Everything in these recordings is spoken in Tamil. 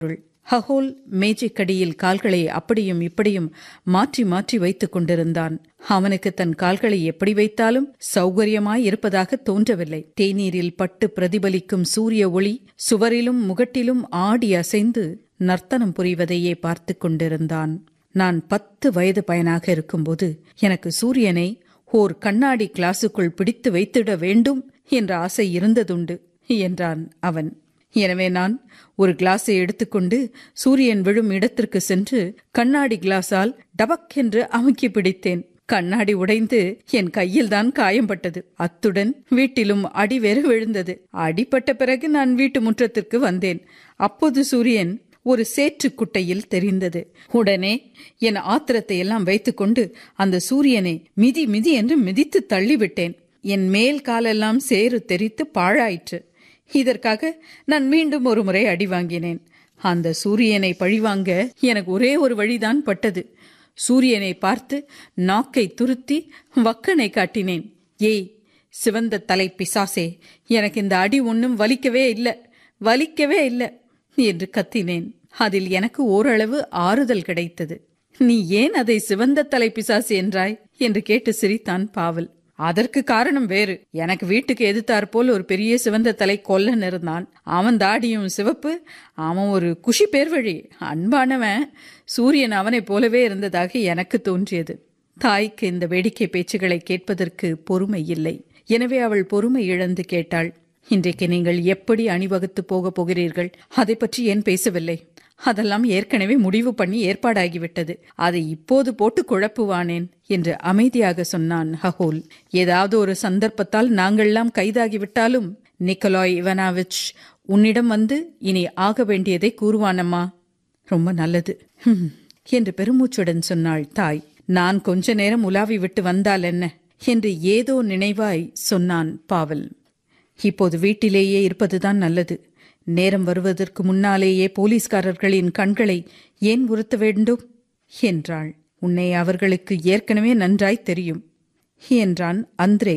ஹகோல் மேஜைக்கடியில் கால்களை அப்படியும் இப்படியும் மாற்றி மாற்றி வைத்துக் கொண்டிருந்தான் அவனுக்கு தன் கால்களை எப்படி வைத்தாலும் சௌகரியமாய் இருப்பதாக தோன்றவில்லை தேநீரில் பட்டு பிரதிபலிக்கும் சூரிய ஒளி சுவரிலும் முகட்டிலும் ஆடி அசைந்து நர்த்தனம் புரிவதையே பார்த்து கொண்டிருந்தான் நான் பத்து வயது பயனாக இருக்கும்போது எனக்கு சூரியனை ஓர் கண்ணாடி கிளாஸுக்குள் பிடித்து வைத்திட வேண்டும் என்ற ஆசை இருந்ததுண்டு என்றான் அவன் எனவே நான் ஒரு கிளாஸை எடுத்துக்கொண்டு சூரியன் விழும் இடத்திற்கு சென்று கண்ணாடி கிளாஸால் டபக் என்று அமுக்கி பிடித்தேன் கண்ணாடி உடைந்து என் கையில்தான் காயம்பட்டது அத்துடன் வீட்டிலும் அடி வேறு விழுந்தது அடிப்பட்ட பிறகு நான் வீட்டு முற்றத்திற்கு வந்தேன் அப்போது சூரியன் ஒரு சேற்று குட்டையில் தெரிந்தது உடனே என் ஆத்திரத்தை எல்லாம் வைத்துக்கொண்டு அந்த சூரியனை மிதி மிதி என்று மிதித்து தள்ளிவிட்டேன் என் மேல் காலெல்லாம் சேறு தெரித்து பாழாயிற்று இதற்காக நான் மீண்டும் ஒரு முறை அடி வாங்கினேன் அந்த சூரியனை பழிவாங்க எனக்கு ஒரே ஒரு வழிதான் பட்டது சூரியனை பார்த்து நாக்கை துருத்தி வக்கனை காட்டினேன் ஏய் சிவந்த தலை பிசாசே எனக்கு இந்த அடி ஒன்றும் வலிக்கவே இல்லை வலிக்கவே இல்லை என்று கத்தினேன் அதில் எனக்கு ஓரளவு ஆறுதல் கிடைத்தது நீ ஏன் அதை சிவந்த தலை பிசாசு என்றாய் என்று கேட்டு சிரித்தான் பாவல் அதற்கு காரணம் வேறு எனக்கு வீட்டுக்கு எதிர்த்தாற்போல் ஒரு பெரிய சிவந்த தலை கொல்லன் இருந்தான் அவன் தாடியும் சிவப்பு அவன் ஒரு குஷி பேர்வழி அன்பானவன் சூரியன் அவனைப் போலவே இருந்ததாக எனக்கு தோன்றியது தாய்க்கு இந்த வேடிக்கை பேச்சுகளை கேட்பதற்கு பொறுமை இல்லை எனவே அவள் பொறுமை இழந்து கேட்டாள் இன்றைக்கு நீங்கள் எப்படி அணிவகுத்து போகப் போகிறீர்கள் அதை பற்றி ஏன் பேசவில்லை அதெல்லாம் ஏற்கனவே முடிவு பண்ணி ஏற்பாடாகிவிட்டது அதை இப்போது போட்டு குழப்புவானேன் என்று அமைதியாக சொன்னான் ஹஹோல் ஏதாவது ஒரு சந்தர்ப்பத்தால் நாங்கள்லாம் கைதாகிவிட்டாலும் நிக்கலாய் இவனாவிச் உன்னிடம் வந்து இனி ஆக வேண்டியதை கூறுவானம்மா ரொம்ப நல்லது ஹம், என்று பெருமூச்சுடன் சொன்னாள் தாய் நான் கொஞ்ச நேரம் உலாவி விட்டு வந்தால் என்ன என்று ஏதோ நினைவாய் சொன்னான் பாவல் இப்போது வீட்டிலேயே இருப்பதுதான் நல்லது நேரம் வருவதற்கு முன்னாலேயே போலீஸ்காரர்களின் கண்களை ஏன் உறுத்த வேண்டும் என்றாள் உன்னை அவர்களுக்கு ஏற்கனவே நன்றாய் தெரியும் என்றான் அந்திரே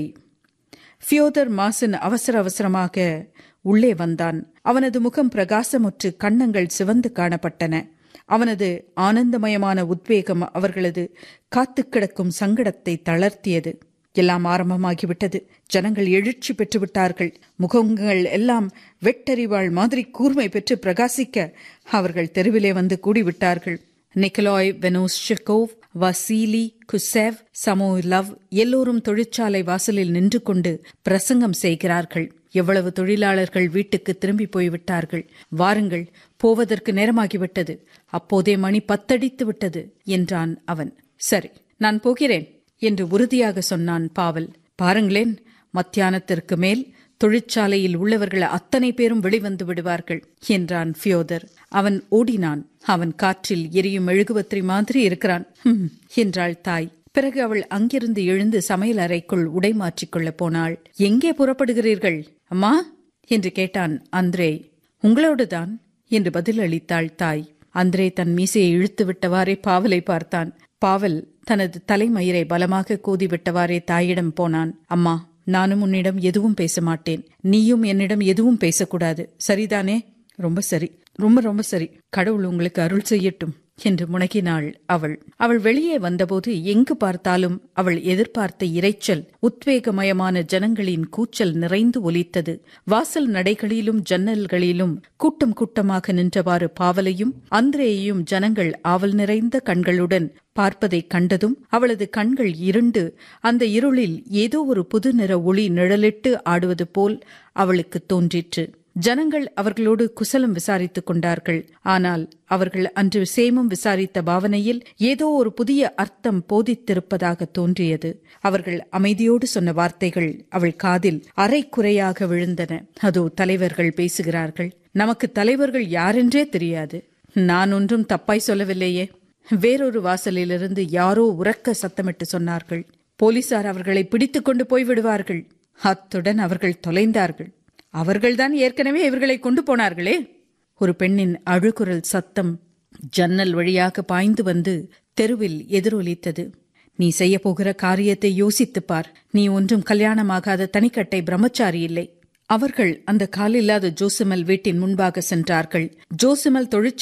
ஃபியோதர் மாசன் அவசர அவசரமாக உள்ளே வந்தான் அவனது முகம் பிரகாசமுற்று கன்னங்கள் சிவந்து காணப்பட்டன அவனது ஆனந்தமயமான உத்வேகம் அவர்களது காத்துக் கிடக்கும் சங்கடத்தை தளர்த்தியது எல்லாம் ஆரம்பமாகிவிட்டது ஜனங்கள் எழுச்சி பெற்று விட்டார்கள் முகங்கள் எல்லாம் வெட்டறிவாள் மாதிரி கூர்மை பெற்று பிரகாசிக்க அவர்கள் தெருவிலே வந்து கூடிவிட்டார்கள் நிக்கலாய் வெனோஸ்ஷிகோவ் வசீலி குசேவ் சமோலவ் எல்லோரும் தொழிற்சாலை வாசலில் நின்று கொண்டு பிரசங்கம் செய்கிறார்கள் எவ்வளவு தொழிலாளர்கள் வீட்டுக்கு திரும்பி போய்விட்டார்கள் வாருங்கள் போவதற்கு நேரமாகிவிட்டது அப்போதே மணி பத்தடித்து விட்டது என்றான் அவன் சரி நான் போகிறேன் என்று உறுதியாக சொன்னான் பாவல் பாருங்களேன் மத்தியானத்திற்கு மேல் தொழிற்சாலையில் உள்ளவர்கள் அத்தனை பேரும் வெளிவந்து விடுவார்கள் என்றான் ஃபியோதர் அவன் ஓடினான் அவன் காற்றில் எரியும் மெழுகுவத்திரி மாதிரி இருக்கிறான் "ஹும்," என்றாள் தாய் பிறகு அவள் அங்கிருந்து எழுந்து சமையல் அறைக்குள் உடை மாற்றிக்கொள்ளப் போனாள் எங்கே புறப்படுகிறீர்கள் அம்மா என்று கேட்டான் அந்திரே உங்களோடுதான் என்று பதில் அளித்தாள் தாய் அந்திரே தன் மீசையை இழுத்து விட்டவாறே பாவலை பார்த்தான் பாவல் தனது தலைமயிரை பலமாக கூதிவிட்டவாறே தாயிடம் போனான் அம்மா நானும் உன்னிடம் எதுவும் பேச மாட்டேன் நீயும் என்னிடம் எதுவும் பேசக்கூடாது சரிதானே ரொம்ப சரி ரொம்ப ரொம்ப சரி கடவுள் உங்களுக்கு அருள் செய்யட்டும் என்று முனகினாள் அவள் அவள் வெளியே வந்தபோது எங்கு பார்த்தாலும் அவள் எதிர்பார்த்த இரைச்சல் உத்வேகமயமான ஜனங்களின் கூச்சல் நிறைந்து ஒலித்தது வாசல் நடைகளிலும் ஜன்னல்களிலும் கூட்டம் கூட்டமாக நின்றவாறு பாவலையும் அந்திரேயையும் ஜனங்கள் ஆவல் நிறைந்த கண்களுடன் பார்ப்பதைக் கண்டதும் அவளது கண்கள் இருண்டு அந்த இருளில் ஏதோ ஒரு புது நிற ஒளி நிழலிட்டு ஆடுவது போல் அவளுக்கு தோன்றிற்று ஜனங்கள் அவர்களோடு குசலம் விசாரித்துக் கொண்டார்கள் ஆனால் அவர்கள் அன்று சேமம் விசாரித்த பாவனையில் ஏதோ ஒரு புதிய அர்த்தம் போதித்திருப்பதாக தோன்றியது அவர்கள் அமைதியோடு சொன்ன வார்த்தைகள் அவள் காதில் அரைக்குறையாக விழுந்தன அதோ தலைவர்கள் பேசுகிறார்கள் நமக்கு தலைவர்கள் யாரென்றே தெரியாது நான் ஒன்றும் தப்பாய் சொல்லவில்லையே வேறொரு வாசலிலிருந்து யாரோ உறக்க சத்தமிட்டு சொன்னார்கள் போலீசார் அவர்களை பிடித்துக் கொண்டு போய்விடுவார்கள் அத்துடன் அவர்கள் தொலைந்தார்கள் அவர்கள்தான் ஏற்கனவே இவர்களை கொண்டு போனார்களே ஒரு பெண்ணின் அழுகுரல் சத்தம் ஜன்னல் வழியாக பாய்ந்து வந்து தெருவில் எதிரொலித்தது நீ செய்ய போகிற காரியத்தை யோசித்துப் பார் நீ ஒன்றும் கல்யாணமாகாத தனிக்கட்டை பிரம்மச்சாரி இல்லை அவர்கள் அந்த காலில்லாத ஜோசிமல் வீட்டின் முன்பாக சென்றார்கள் ஜோசிமல் தொழிற்சாலை